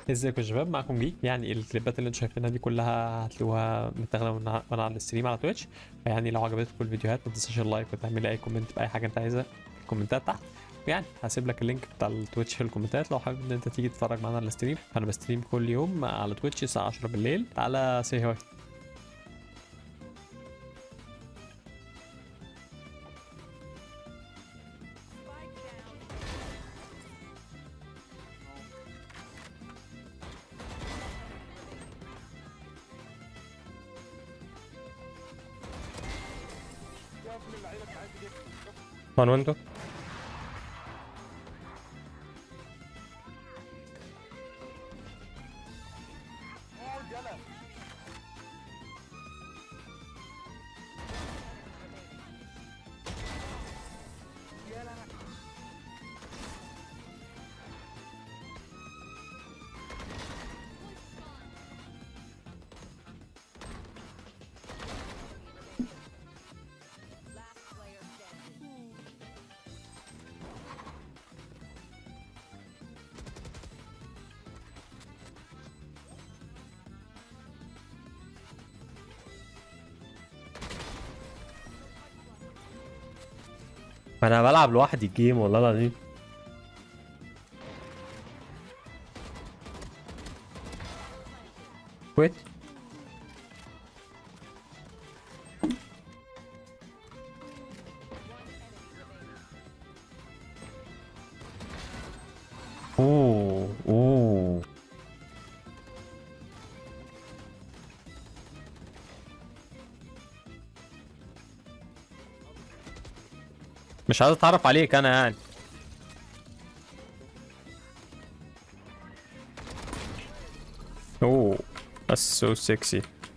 ازيكم يا شباب معاكم جي يعني الكليبات اللي انتم شايفينها دي كلها هتلاقوها متاخده من ع- وانا على الستريم على تويتش يعني لو عجبتكم الفيديوهات ما تنساش اللايك وتعمل اي كومنت باي حاجه انت عايزها في الكومنتات تحت ويعني هسيب لك اللينك بتاع التويتش في الكومنتات لو حابب ان انت تيجي تتفرج معانا على الستريم انا بستريم كل يوم على تويتش الساعه 10 بالليل تعالى سي هاي وان ويندو ما انا بلعب لوحدي الجيم والله العظيم كويت اوه اوه مش عايز اتعرف عليك انا يعني اوه that's so sexy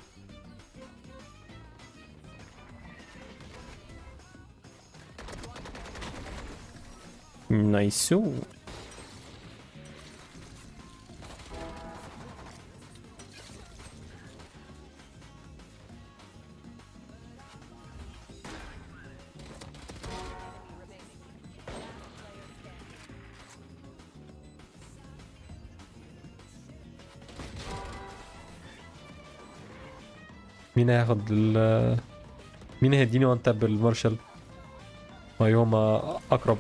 nice مين هياخد ال مين هيديني وان تاب بالمارشال ايهما اقرب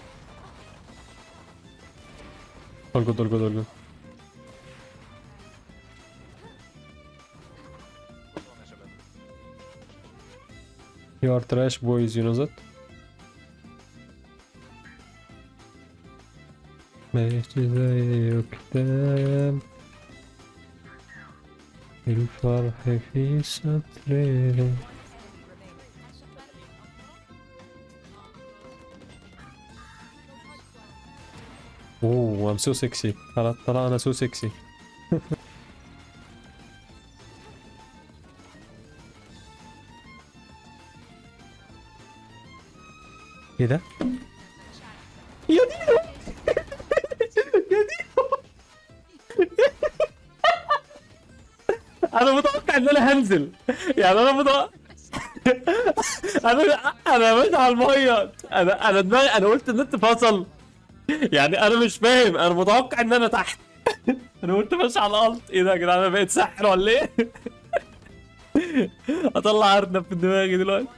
all good all good all good You are trash boys, you know that? ماشي زي كتاب الفرح في سطرين اوه I'm so sexy طلع طلع انا so sexy ايه ده؟ يا دينو يا دينو انا متوقع ان انا هنزل يعني انا متوقع انا انا ماشي على الميه انا انا دماغي انا قلت النت فصل يعني انا مش فاهم انا متوقع ان انا تحت انا قلت ماشي على الارض ايه ده يا جدعان انا بقيت ساحر ولا ايه؟ اطلع ارنب في دماغي دلوقتي